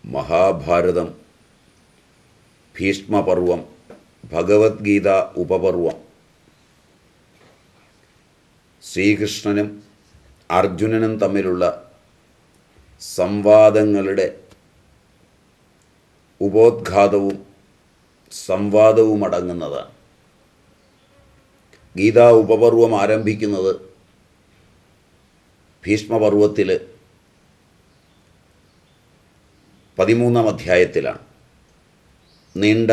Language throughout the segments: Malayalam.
മഹാഭാരതം ഭീഷ്മപർവം ഭഗവത്ഗീത ഉപപർവം ശ്രീകൃഷ്ണനും അർജുനനും തമ്മിലുള്ള സംവാദങ്ങളുടെ ഉപോദ്ഘാതവും സംവാദവും അടങ്ങുന്നതാണ് ഗീതാ ഉപപർവം ആരംഭിക്കുന്നത് ഭീഷ്മപർവത്തിൽ പതിമൂന്നാം അധ്യായത്തിലാണ് നീണ്ട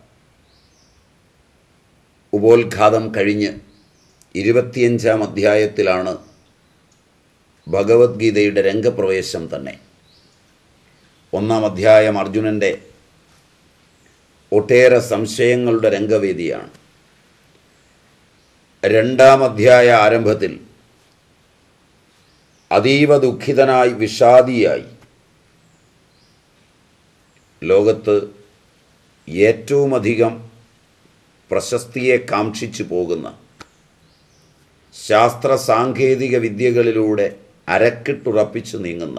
ഉപോദ്ഘാതം കഴിഞ്ഞ് ഇരുപത്തിയഞ്ചാം അധ്യായത്തിലാണ് ഭഗവത്ഗീതയുടെ രംഗപ്രവേശം തന്നെ ഒന്നാം അധ്യായം അർജുനൻ്റെ ഒട്ടേറെ സംശയങ്ങളുടെ രംഗവേദിയാണ് രണ്ടാം അധ്യായ ആരംഭത്തിൽ അതീവ ദുഃഖിതനായി വിഷാദിയായി ലോകത്ത് ഏറ്റവുമധികം പ്രശസ്തിയെ കാക്ഷിച്ചു പോകുന്ന ശാസ്ത്ര സാങ്കേതിക വിദ്യകളിലൂടെ അരക്കിട്ടുറപ്പിച്ചു നീങ്ങുന്ന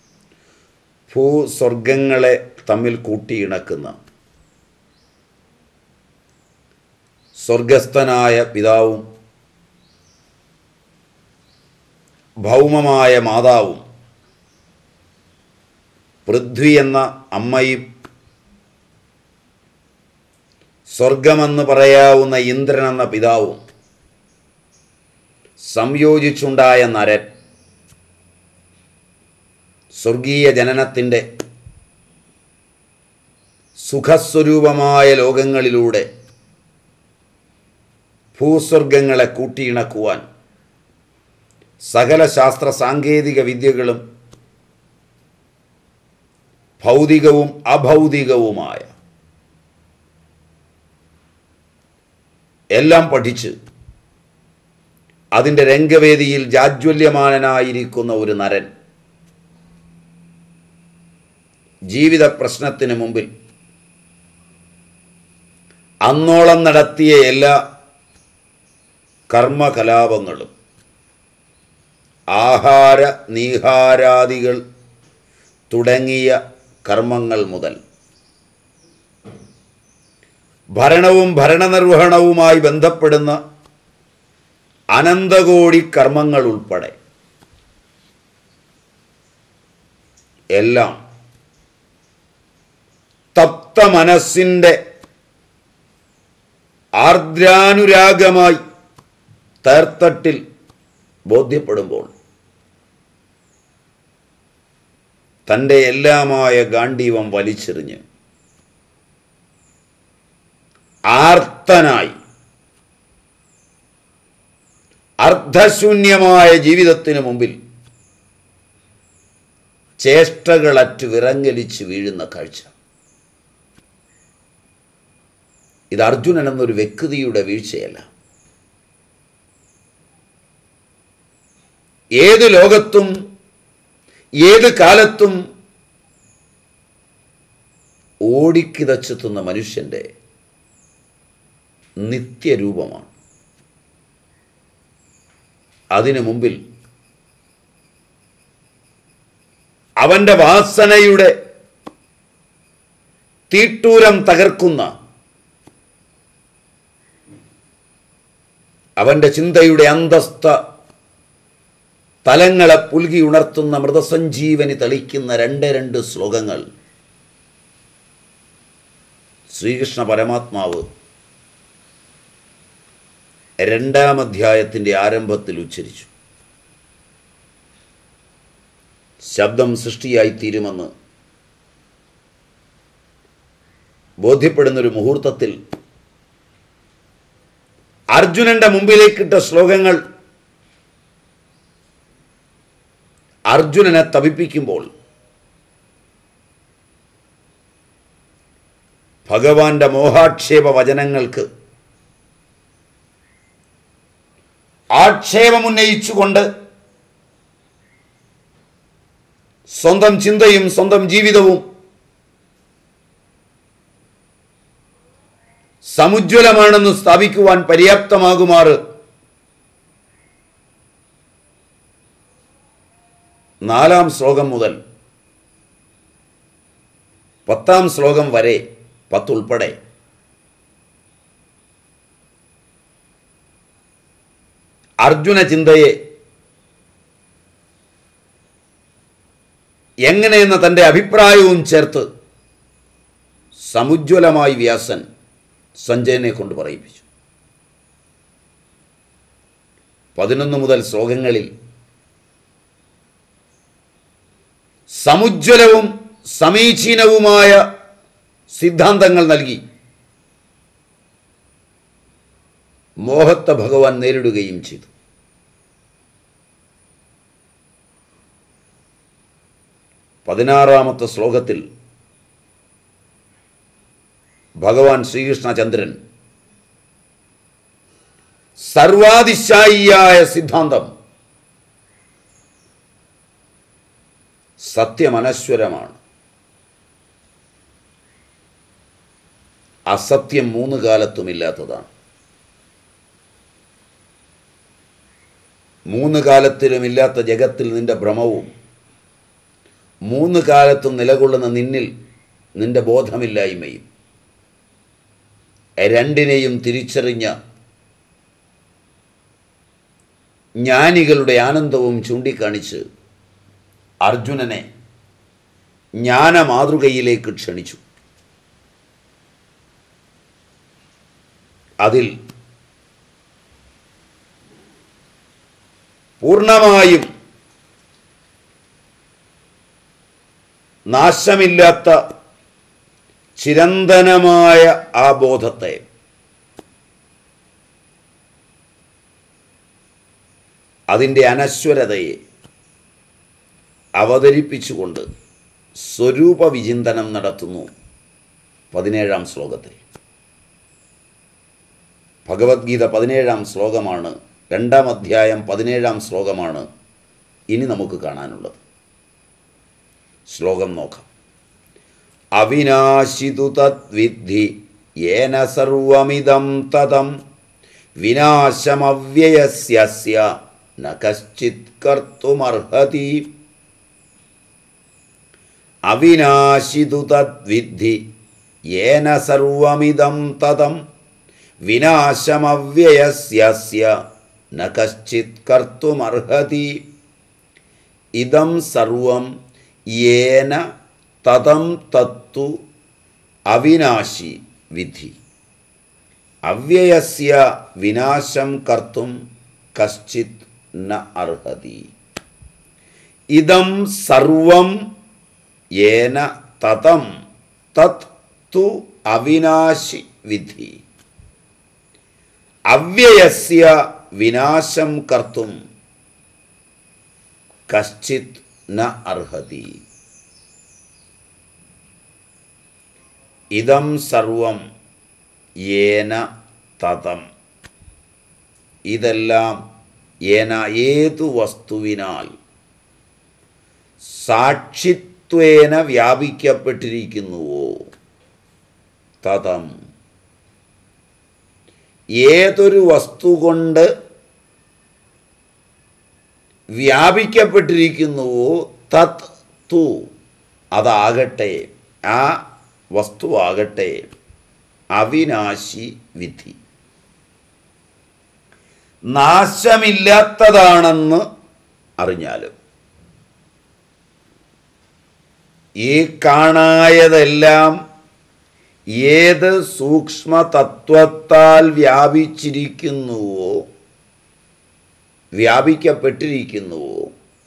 ഭൂസ്വർഗങ്ങളെ തമ്മിൽ കൂട്ടിയിണക്കുന്ന സ്വർഗസ്ഥനായ പിതാവും ഭൗമമായ മാതാവും പൃഥ്വി എന്ന അമ്മയും സ്വർഗമെന്ന് പറയാവുന്ന ഇന്ദ്രൻ എന്ന പിതാവും സംയോജിച്ചുണ്ടായ നരൻ സ്വർഗീയ ജനനത്തിൻ്റെ സുഖസ്വരൂപമായ ലോകങ്ങളിലൂടെ ഭൂസ്വർഗങ്ങളെ കൂട്ടിയിണക്കുവാൻ സകല ശാസ്ത്ര സാങ്കേതിക വിദ്യകളും ഭൗതികവും അഭൗതികവുമായ എല്ലാം പഠിച്ച് അതിൻ്റെ രംഗവേദിയിൽ ജാജ്വല്യമാനനായിരിക്കുന്ന ഒരു നരൻ ജീവിത പ്രശ്നത്തിന് മുമ്പിൽ അന്നോളം നടത്തിയ എല്ലാ കർമ്മകലാപങ്ങളും ആഹാര നീഹാരാദികൾ തുടങ്ങിയ കർമ്മങ്ങൾ മുതൽ ഭരണവും ഭരണനിർവഹണവുമായി ബന്ധപ്പെടുന്ന അനന്തകോടി കർമ്മങ്ങൾ ഉൾപ്പെടെ എല്ലാം തപ്ത മനസ്സിൻ്റെ ആർദ്രാനുരാഗമായി തേർത്തട്ടിൽ ബോധ്യപ്പെടുമ്പോൾ തൻ്റെ എല്ലാമായ ഗാന്ഡീവം വലിച്ചെറിഞ്ഞ് ആർത്തനായി അർദ്ധശൂന്യമായ ജീവിതത്തിന് മുമ്പിൽ ചേഷ്ടകളറ്റ് വിറങ്ങലിച്ച് വീഴുന്ന കാഴ്ച ഇത് അർജുനൻ എന്നൊരു വ്യക്തിയുടെ വീഴ്ചയല്ല ഏത് ലോകത്തും ഏത് കാലത്തും ഓടിക്കിതച്ചെത്തുന്ന മനുഷ്യൻ്റെ നിത്യരൂപമാണ് അതിനു മുമ്പിൽ അവൻ്റെ വാസനയുടെ തീട്ടൂരം തകർക്കുന്ന അവൻ്റെ ചിന്തയുടെ അന്തസ്ഥ തലങ്ങളെ പുൽകി ഉണർത്തുന്ന മൃതസഞ്ജീവനി തെളിക്കുന്ന രണ്ട് രണ്ട് ശ്ലോകങ്ങൾ ശ്രീകൃഷ്ണ പരമാത്മാവ് രണ്ടാം അധ്യായത്തിൻ്റെ ആരംഭത്തിൽ ഉച്ചരിച്ചു ശബ്ദം സൃഷ്ടിയായി തീരുമെന്ന് ബോധ്യപ്പെടുന്നൊരു മുഹൂർത്തത്തിൽ അർജുനന്റെ മുമ്പിലേക്കിട്ട ശ്ലോകങ്ങൾ അർജുനനെ തപിപ്പിക്കുമ്പോൾ ഭഗവാന്റെ മോഹാക്ഷേപ വചനങ്ങൾക്ക് ആക്ഷേപമുന്നയിച്ചുകൊണ്ട് സ്വന്തം ചിന്തയും സ്വന്തം ജീവിതവും സമുജ്വലമാണെന്ന് സ്ഥാപിക്കുവാൻ പര്യാപ്തമാകുമാറ് നാലാം ശ്ലോകം മുതൽ പത്താം ശ്ലോകം വരെ പത്തുൾപ്പെടെ അർജുന ചിന്തയെ എങ്ങനെയെന്ന തൻ്റെ അഭിപ്രായവും ചേർത്ത് സമുജ്വലമായി വ്യാസൻ സഞ്ജയനെ കൊണ്ട് പറയിപ്പിച്ചു പതിനൊന്ന് മുതൽ ശ്ലോകങ്ങളിൽ സമുജ്വലവും സമീചീനവുമായ സിദ്ധാന്തങ്ങൾ നൽകി മോഹത്തെ ഭഗവാൻ നേരിടുകയും ചെയ്തു പതിനാറാമത്തെ ശ്ലോകത്തിൽ ഭഗവാൻ ശ്രീകൃഷ്ണചന്ദ്രൻ സർവാതിശായിയായ സിദ്ധാന്തം സത്യമനശ്വരമാണ് അസത്യം മൂന്ന് കാലത്തുമില്ലാത്തതാണ് മൂന്ന് കാലത്തിലുമില്ലാത്ത ജഗത്തിൽ നിന്റെ ഭ്രമവും മൂന്ന് കാലത്തും നിലകൊള്ളുന്ന നിന്നിൽ നിന്റെ ബോധമില്ലായ്മയും രണ്ടിനെയും തിരിച്ചറിഞ്ഞ ജ്ഞാനികളുടെ ആനന്ദവും ചൂണ്ടിക്കാണിച്ച് അർജുനനെ ജ്ഞാനമാതൃകയിലേക്ക് ക്ഷണിച്ചു അതിൽ പൂർണ്ണമായും നാശമില്ലാത്ത ചിരന്തനമായ ആ ബോധത്തെ അതിൻ്റെ അനശ്വരതയെ അവതരിപ്പിച്ചുകൊണ്ട് സ്വരൂപ വിചിന്തനം നടത്തുന്നു പതിനേഴാം ശ്ലോകത്തിൽ ഭഗവത്ഗീത പതിനേഴാം ശ്ലോകമാണ് രണ്ടാം അധ്യായം പതിനേഴാം ശ്ലോകമാണ് ഇനി നമുക്ക് കാണാനുള്ളത് ശ്ലോകം നോക്കാം അവിനാശിതു തദ്വിദ്ധി യേന സർവമിതം തതം വിനാശമവ്യയസ്യ ന കശ്ചിത് കർത്തുമർഹതി അവിനാശിതു തദ്വിദ്ധി യേന സർവമിതം തതം വിനാശമവ്യയസ്യ ന കശ്ചിത് കർത്തുമർഹതി ഇതം സർവം യേന തതം തത്തു അവിനാശി വിധി അവ്യയസ്യ വിനാശം കർത്തും കശ്ചിത് ന അർഹതി ഇതം സർവം യേന തതം തത് തു അവിനാശി വിധി അവ്യയസ്യ വിനാശം കർത്തും കശ്ചിത് ന അർഹതി ഇതം സർവം യേന തതം ഇതെല്ലാം ഏന ഏതു വസ്തുവിനാൽ സാക്ഷിത്വേന വ്യാപിക്കപ്പെട്ടിരിക്കുന്നുവോ തതം ഏതൊരു വസ്തു കൊണ്ട് വ്യാപിക്കപ്പെട്ടിരിക്കുന്നുവോ തത് തു അതാകട്ടെ ആ വസ്തുവാകട്ടെ അവിനാശി വിധി നാശമില്ലാത്തതാണെന്ന് അറിഞ്ഞാലും ഈ കാണായതെല്ലാം ഏത് സൂക്ഷ്മ തത്വത്താൽ വ്യാപിച്ചിരിക്കുന്നുവോ വ്യാപിക്കപ്പെട്ടിരിക്കുന്നുവോ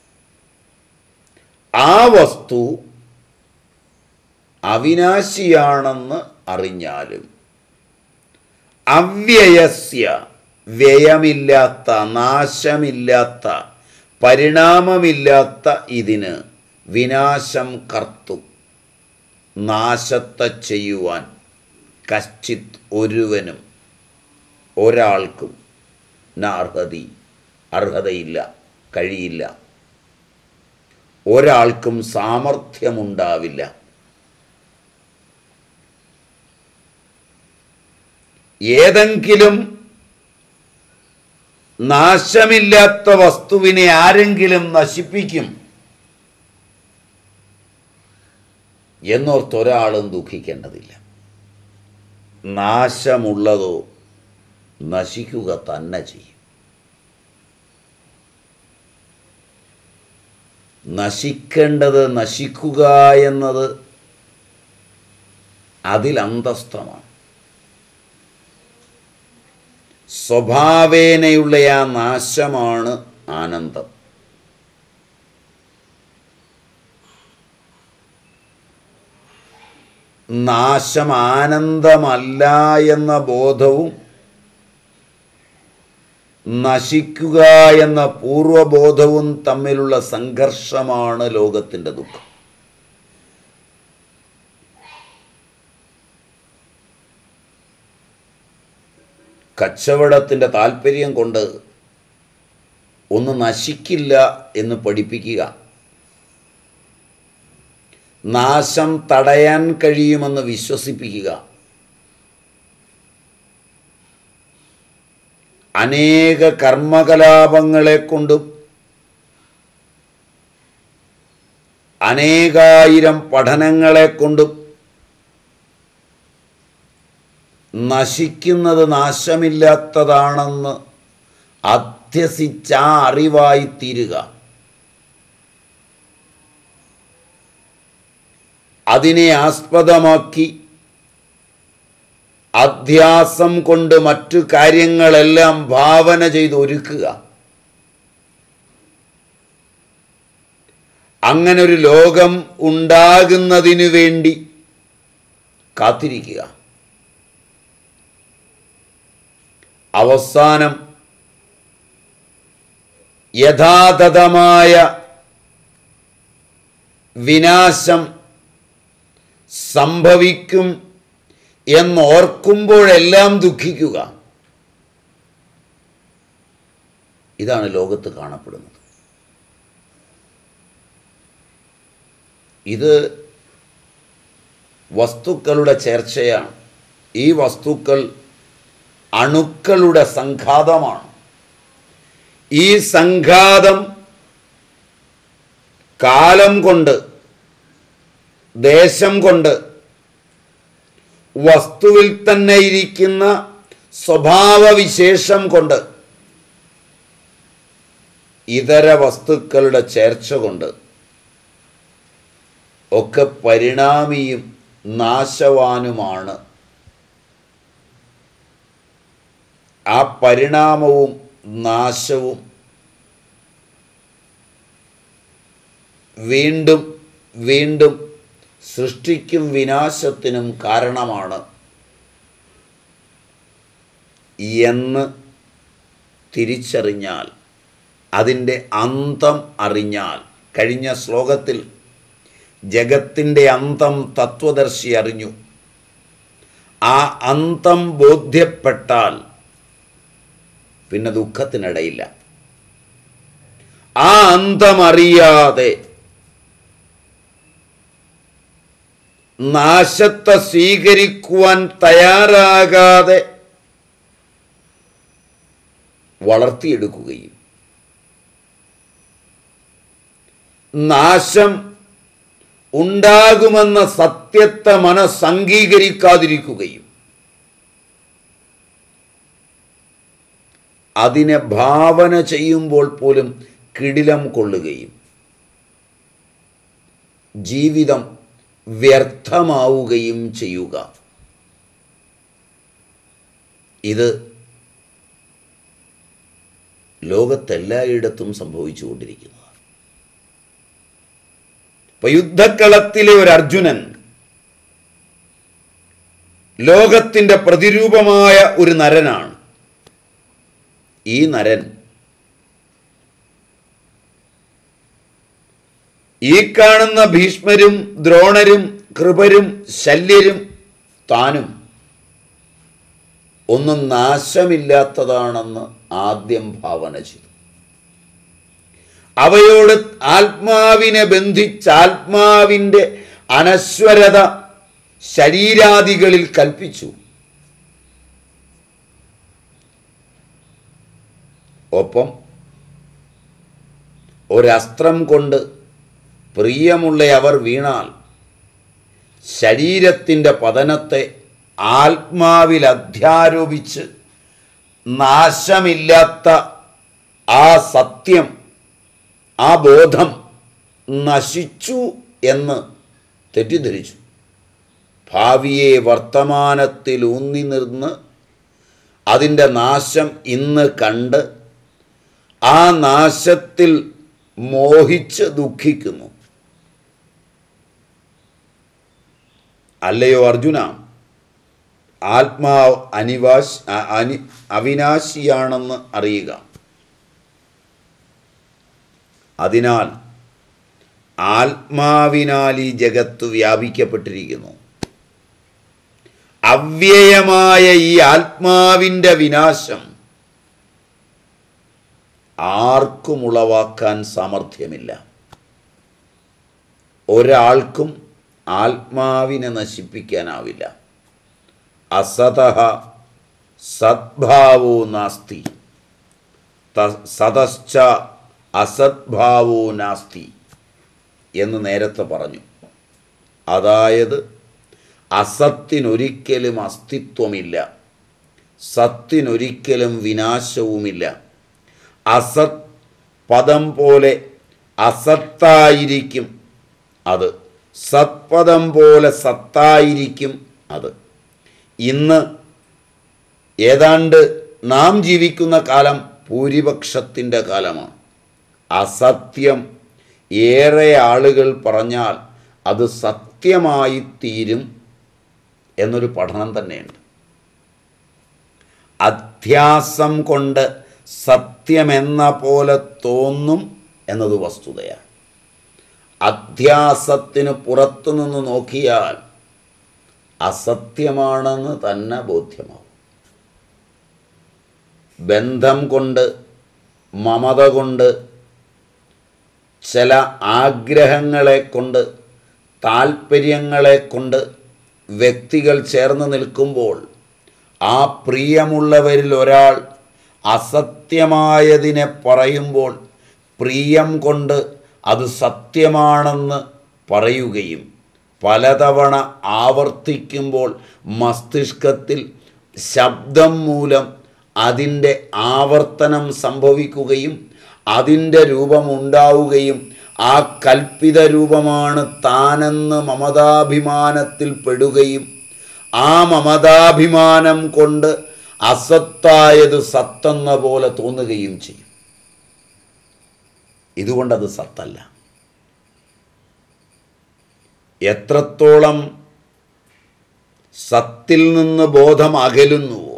ആ വസ്തു അവിനാശിയാണെന്ന് അറിഞ്ഞാലും അവ്യയസ്യ വ്യയമില്ലാത്ത നാശമില്ലാത്ത പരിണാമമില്ലാത്ത ഇതിന് വിനാശം കർത്തും നാശത്തെ ചെയ്യുവാൻ കശ്ചിത് ഒരുവനും ഒരാൾക്കും ന അർഹതി അർഹതയില്ല കഴിയില്ല ഒരാൾക്കും സാമർഥ്യമുണ്ടാവില്ല ഏതെങ്കിലും നാശമില്ലാത്ത വസ്തുവിനെ ആരെങ്കിലും നശിപ്പിക്കും എന്നോർത്തൊരാളും ദുഃഖിക്കേണ്ടതില്ല നാശമുള്ളതോ നശിക്കുക തന്നെ ചെയ്യും നശിക്കേണ്ടത് നശിക്കുക എന്നത് അതിൽ അന്തസ്ഥമാണ് സ്വഭാവേനയുള്ള ആ നാശമാണ് ആനന്ദം നാശം ആനന്ദമല്ല എന്ന ബോധവും നശിക്കുക എന്ന പൂർവബോധവും തമ്മിലുള്ള സംഘർഷമാണ് ലോകത്തിൻ്റെ ദുഃഖം കച്ചവടത്തിൻ്റെ താല്പര്യം കൊണ്ട് ഒന്ന് നശിക്കില്ല എന്ന് പഠിപ്പിക്കുക നാശം തടയാൻ കഴിയുമെന്ന് വിശ്വസിപ്പിക്കുക അനേക കർമ്മകലാപങ്ങളെ കൊണ്ടും അനേകായിരം പഠനങ്ങളെ കൊണ്ടും നശിക്കുന്നത് നാശമില്ലാത്തതാണെന്ന് അധ്യസിച്ച ആ അറിവായി തീരുക അതിനെ ആസ്പദമാക്കി അധ്യാസം കൊണ്ട് മറ്റു കാര്യങ്ങളെല്ലാം ഭാവന ചെയ്ത് ഒരുക്കുക അങ്ങനെ ഒരു ലോകം ഉണ്ടാകുന്നതിനു വേണ്ടി കാത്തിരിക്കുക അവസാനം യഥാതഥമായ വിനാശം സംഭവിക്കും എന്നോർക്കുമ്പോഴെല്ലാം ദുഃഖിക്കുക ഇതാണ് ലോകത്ത് കാണപ്പെടുന്നത് ഇത് വസ്തുക്കളുടെ ചേർച്ചയാണ് ഈ വസ്തുക്കൾ അണുക്കളുടെ സംഘാതമാണ് ഈ സംഘാതം കാലം കൊണ്ട് ദേശം കൊണ്ട് വസ്തുവിൽ തന്നെ ഇരിക്കുന്ന സ്വഭാവവിശേഷം കൊണ്ട് ഇതര വസ്തുക്കളുടെ ചേർച്ച കൊണ്ട് ഒക്കെ പരിണാമിയും നാശവാനുമാണ് ആ പരിണാമവും നാശവും വീണ്ടും വീണ്ടും സൃഷ്ടിക്കും വിനാശത്തിനും കാരണമാണ് എന്ന് തിരിച്ചറിഞ്ഞാൽ അതിൻ്റെ അന്തം അറിഞ്ഞാൽ കഴിഞ്ഞ ശ്ലോകത്തിൽ ജഗത്തിൻ്റെ അന്തം തത്വദർശി അറിഞ്ഞു ആ അന്തം ബോധ്യപ്പെട്ടാൽ പിന്നെ ദുഃഖത്തിനിടയില്ല ആ അന്തമറിയാതെ നാശത്തെ സ്വീകരിക്കുവാൻ തയ്യാറാകാതെ വളർത്തിയെടുക്കുകയും നാശം ഉണ്ടാകുമെന്ന സത്യത്തെ മനസ്സംഗീകരിക്കാതിരിക്കുകയും അതിനെ ഭാവന ചെയ്യുമ്പോൾ പോലും കിടിലം കൊള്ളുകയും ജീവിതം വ്യർത്ഥമാവുകയും ചെയ്യുക ഇത് ലോകത്തെല്ലായിടത്തും സംഭവിച്ചുകൊണ്ടിരിക്കുന്നതാണ് ഇപ്പൊ യുദ്ധക്കളത്തിലെ ഒരു അർജുനൻ ലോകത്തിൻ്റെ പ്രതിരൂപമായ ഒരു നരനാണ് ഈ നരൻ ഈ കാണുന്ന ഭീഷ്മരും ദ്രോണരും കൃപരും ശല്യരും താനും ഒന്നും നാശമില്ലാത്തതാണെന്ന് ആദ്യം ഭാവന ചെയ്തു അവയോട് ആത്മാവിനെ ബന്ധിച്ച് ആത്മാവിൻ്റെ അനശ്വരത ശരീരാദികളിൽ കൽപ്പിച്ചു ഒപ്പം ഒരസ്ത്രം കൊണ്ട് പ്രിയമുള്ള അവർ വീണാൽ ശരീരത്തിൻ്റെ പതനത്തെ ആത്മാവിൽ അധ്യാരോപിച്ച് നാശമില്ലാത്ത ആ സത്യം ആ ബോധം നശിച്ചു എന്ന് തെറ്റിദ്ധരിച്ചു ഭാവിയെ വർത്തമാനത്തിൽ ഊന്നി നിന്ന് അതിൻ്റെ നാശം ഇന്ന് കണ്ട് ആ നാശത്തിൽ മോഹിച്ച് ദുഃഖിക്കുന്നു അല്ലയോ അർജുന ആത്മാവ് അനിവാശ് അ- അനി അവിനാശിയാണെന്ന് അറിയുക അതിനാൽ ആത്മാവിനാൽ ഈ ജഗത്ത് വ്യാപിക്കപ്പെട്ടിരിക്കുന്നു അവ്യയമായ ഈ ആത്മാവിൻ്റെ വിനാശം ആർക്കും ഉളവാക്കാൻ സാമർഥ്യമില്ല ഒരാൾക്കും ആത്മാവിനെ നശിപ്പിക്കാനാവില്ല അസത സദ്ഭാവോ നാസ്തി ത- സതശ്ച അസദ്ഭാവോ നാസ്തി എന്ന് നേരത്തെ പറഞ്ഞു അതായത് അസത്തിനൊരിക്കലും അസ്തിത്വമില്ല സത്തിനൊരിക്കലും വിനാശവുമില്ല അസത് പദം പോലെ അസത്തായിരിക്കും അത് സത്പദം പോലെ സത്തായിരിക്കും അത് ഇന്ന് ഏതാണ്ട് നാം ജീവിക്കുന്ന കാലം ഭൂരിപക്ഷത്തിൻ്റെ കാലമാണ് അസത്യം ഏറെ ആളുകൾ പറഞ്ഞാൽ അത് സത്യമായി തീരും എന്നൊരു പഠനം തന്നെയുണ്ട് അധ്യാസം കൊണ്ട് സത്യമെന്ന പോലെ തോന്നും എന്നത് വസ്തുതയാണ് അധ്യാസത്തിന് പുറത്തുനിന്ന് നോക്കിയാൽ അസത്യമാണെന്ന് തന്നെ ബോധ്യമാവും ബന്ധം കൊണ്ട് മമത കൊണ്ട് ചില ആഗ്രഹങ്ങളെ കൊണ്ട് താല്പര്യങ്ങളെ കൊണ്ട് വ്യക്തികൾ ചേർന്ന് നിൽക്കുമ്പോൾ ആ പ്രിയമുള്ളവരിൽ ഒരാൾ അസത്യമായതിനെ പറയുമ്പോൾ പ്രിയം കൊണ്ട് അത് സത്യമാണെന്ന് പറയുകയും പലതവണ ആവർത്തിക്കുമ്പോൾ മസ്തിഷ്കത്തിൽ ശബ്ദം മൂലം അതിൻ്റെ ആവർത്തനം സംഭവിക്കുകയും അതിൻ്റെ രൂപമുണ്ടാവുകയും ആ കൽപ്പിത രൂപമാണ് താനെന്ന് മമതാഭിമാനത്തിൽ പെടുകയും ആ മമതാഭിമാനം കൊണ്ട് അസത്തായത് സത്തെന്ന പോലെ തോന്നുകയും ചെയ്യും ഇതുകൊണ്ടത് സത്തല്ല എത്രത്തോളം സത്തിൽ നിന്ന് ബോധം അകലുന്നുവോ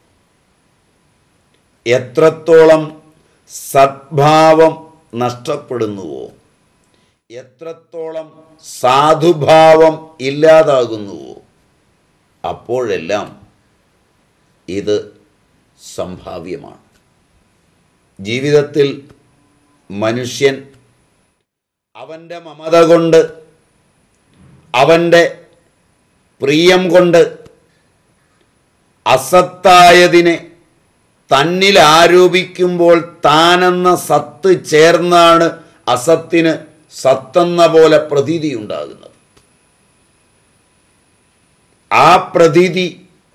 എത്രത്തോളം സദ്ഭാവം നഷ്ടപ്പെടുന്നുവോ എത്രത്തോളം സാധുഭാവം ഇല്ലാതാകുന്നുവോ അപ്പോഴെല്ലാം ഇത് സംഭാവ്യമാണ് ജീവിതത്തിൽ മനുഷ്യൻ അവൻ്റെ മമത കൊണ്ട് അവൻ്റെ പ്രിയം കൊണ്ട് അസത്തായതിനെ തന്നിൽ ആരോപിക്കുമ്പോൾ താനെന്ന സത്ത് ചേർന്നാണ് അസത്തിന് സത്തെന്ന പോലെ പ്രതീതി ഉണ്ടാകുന്നത് ആ പ്രതീതി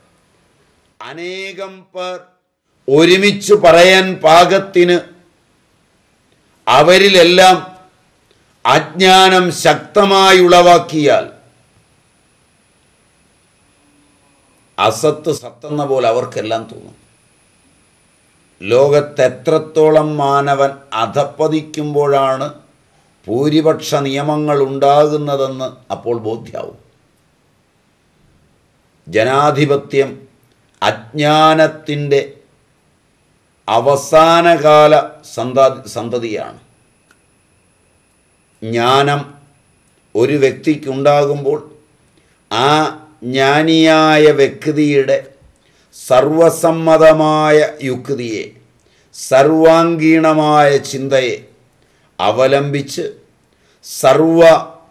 അനേകം പേർ ഒരുമിച്ച് പറയാൻ പാകത്തിന് അവരിലെല്ലാം അജ്ഞാനം ശക്തമായി ഉളവാക്കിയാൽ അസത്ത് സത്തെന്ന പോലെ അവർക്കെല്ലാം തോന്നും ലോകത്തെത്രത്തോളം മാനവൻ അധപ്പതിക്കുമ്പോഴാണ് ഭൂരിപക്ഷ നിയമങ്ങൾ ഉണ്ടാകുന്നതെന്ന് അപ്പോൾ ബോധ്യാവും ജനാധിപത്യം അജ്ഞാനത്തിൻ്റെ അവസാനകാല സന്ത സന്തതിയാണ് ജ്ഞാനം ഒരു വ്യക്തിക്കുണ്ടാകുമ്പോൾ ആ ജ്ഞാനിയായ വ്യക്തിയുടെ സർവസമ്മതമായ യുക്തിയെ സർവാംഗീണമായ ചിന്തയെ അവലംബിച്ച് സർവ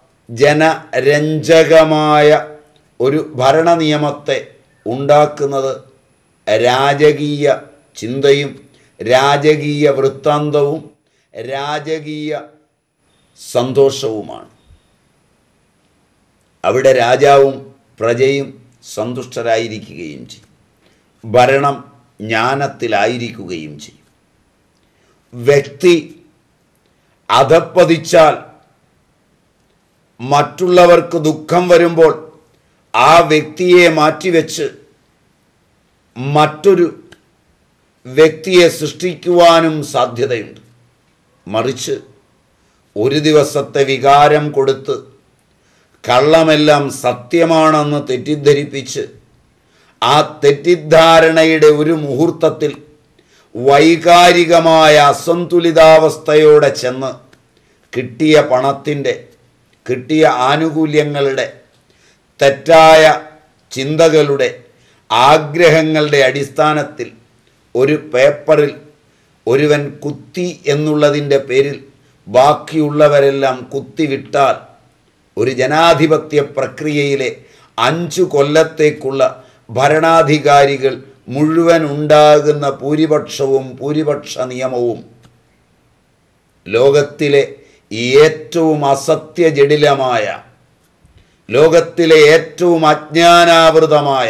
ജനരഞ്ജകമായ ഒരു ഭരണനിയമത്തെ ഉണ്ടാക്കുന്നത് രാജകീയ ചിന്തയും രാജകീയ വൃത്താന്തവും രാജകീയ സന്തോഷവുമാണ് അവിടെ രാജാവും പ്രജയും സന്തുഷ്ടരായിരിക്കുകയും ചെയ്യും ഭരണം ജ്ഞാനത്തിലായിരിക്കുകയും ചെയ്യും വ്യക്തി അധപ്പതിച്ചാൽ മറ്റുള്ളവർക്ക് ദുഃഖം വരുമ്പോൾ ആ വ്യക്തിയെ മാറ്റിവെച്ച് മറ്റൊരു വ്യക്തിയെ സൃഷ്ടിക്കുവാനും സാധ്യതയുണ്ട് മറിച്ച് ഒരു ദിവസത്തെ വികാരം കൊടുത്ത് കള്ളമെല്ലാം സത്യമാണെന്ന് തെറ്റിദ്ധരിപ്പിച്ച് ആ തെറ്റിദ്ധാരണയുടെ ഒരു മുഹൂർത്തത്തിൽ വൈകാരികമായ അസന്തുലിതാവസ്ഥയോടെ ചെന്ന് കിട്ടിയ പണത്തിൻ്റെ കിട്ടിയ ആനുകൂല്യങ്ങളുടെ തെറ്റായ ചിന്തകളുടെ ആഗ്രഹങ്ങളുടെ അടിസ്ഥാനത്തിൽ ഒരു പേപ്പറിൽ ഒരുവൻ കുത്തി എന്നുള്ളതിൻ്റെ പേരിൽ ബാക്കിയുള്ളവരെല്ലാം കുത്തിവിട്ടാൽ ഒരു ജനാധിപത്യ പ്രക്രിയയിലെ അഞ്ചു കൊല്ലത്തേക്കുള്ള ഭരണാധികാരികൾ മുഴുവൻ ഉണ്ടാകുന്ന ഭൂരിപക്ഷവും ഭൂരിപക്ഷ നിയമവും ലോകത്തിലെ ഏറ്റവും അസത്യജടിലമായ ലോകത്തിലെ ഏറ്റവും അജ്ഞാനാവൃതമായ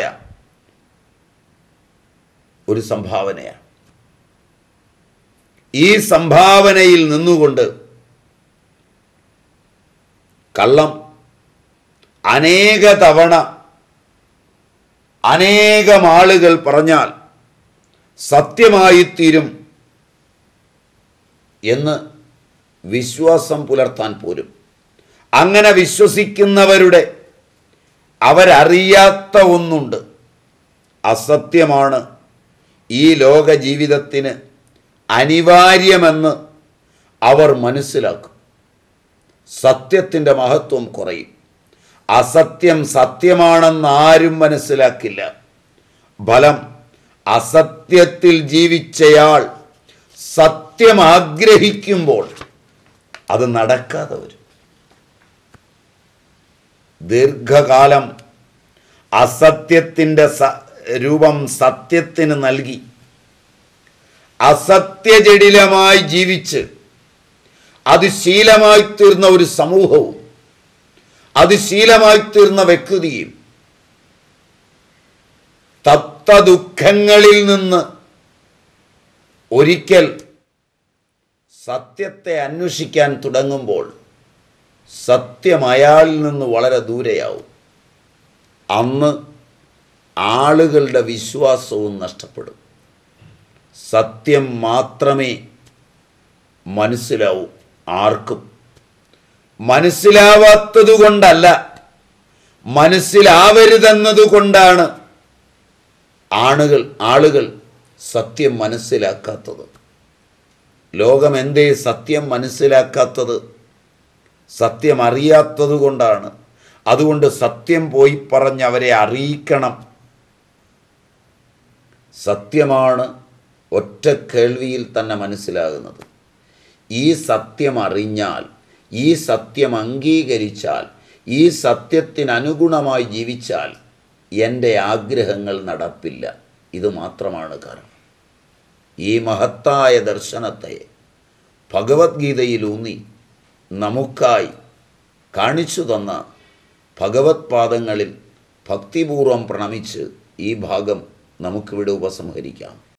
ഒരു സംഭാവനയാണ് ഈ സംഭാവനയിൽ നിന്നുകൊണ്ട് കള്ളം അനേക തവണ അനേകം ആളുകൾ പറഞ്ഞാൽ സത്യമായിത്തീരും എന്ന് വിശ്വാസം പുലർത്താൻ പോലും അങ്ങനെ വിശ്വസിക്കുന്നവരുടെ അവരറിയാത്ത ഒന്നുണ്ട് അസത്യമാണ് ഈ ലോക ജീവിതത്തിന് അനിവാര്യമെന്ന് അവർ മനസ്സിലാക്കും സത്യത്തിൻ്റെ മഹത്വം കുറയും അസത്യം സത്യമാണെന്ന് ആരും മനസ്സിലാക്കില്ല ഫലം അസത്യത്തിൽ ജീവിച്ചയാൾ സത്യം ആഗ്രഹിക്കുമ്പോൾ അത് നടക്കാതെ വരും ദീർഘകാലം അസത്യത്തിൻ്റെ സ രൂപം സത്യത്തിന് നൽകി അസത്യജടിലമായി ജീവിച്ച് അത് ശീലമായി തീർന്ന ഒരു സമൂഹവും അത് ശീലമായി തീർന്ന വ്യക്തിയും തത്വദുഃഖങ്ങളിൽ നിന്ന് ഒരിക്കൽ സത്യത്തെ അന്വേഷിക്കാൻ തുടങ്ങുമ്പോൾ സത്യം അയാളിൽ നിന്ന് വളരെ ദൂരെയാവും അന്ന് ആളുകളുടെ വിശ്വാസവും നഷ്ടപ്പെടും സത്യം മാത്രമേ മനസ്സിലാവൂ ആർക്കും മനസ്സിലാവാത്തതുകൊണ്ടല്ല മനസ്സിലാവരുതെന്നതുകൊണ്ടാണ് ആണുകൾ ആളുകൾ സത്യം മനസ്സിലാക്കാത്തത് ലോകം എന്തേ സത്യം മനസ്സിലാക്കാത്തത് സത്യം അറിയാത്തത് കൊണ്ടാണ് അതുകൊണ്ട് സത്യം പോയി പറഞ്ഞ് അവരെ അറിയിക്കണം സത്യമാണ് ഒറ്റ കേൾവിയിൽ തന്നെ മനസ്സിലാകുന്നത് ഈ സത്യം അറിഞ്ഞാൽ ഈ സത്യം അംഗീകരിച്ചാൽ ഈ സത്യത്തിന് അനുഗുണമായി ജീവിച്ചാൽ എൻ്റെ ആഗ്രഹങ്ങൾ നടപ്പില്ല ഇത് മാത്രമാണ് കാരണം ഈ മഹത്തായ ദർശനത്തെ ഭഗവത്ഗീതയിലൂന്നി നമുക്കായി കാണിച്ചു തന്ന ഭഗവത് പാദങ്ങളിൽ ഭക്തിപൂർവം പ്രണമിച്ച് ഈ ഭാഗം നമുക്കിവിടെ ഉപസംഹരിക്കാം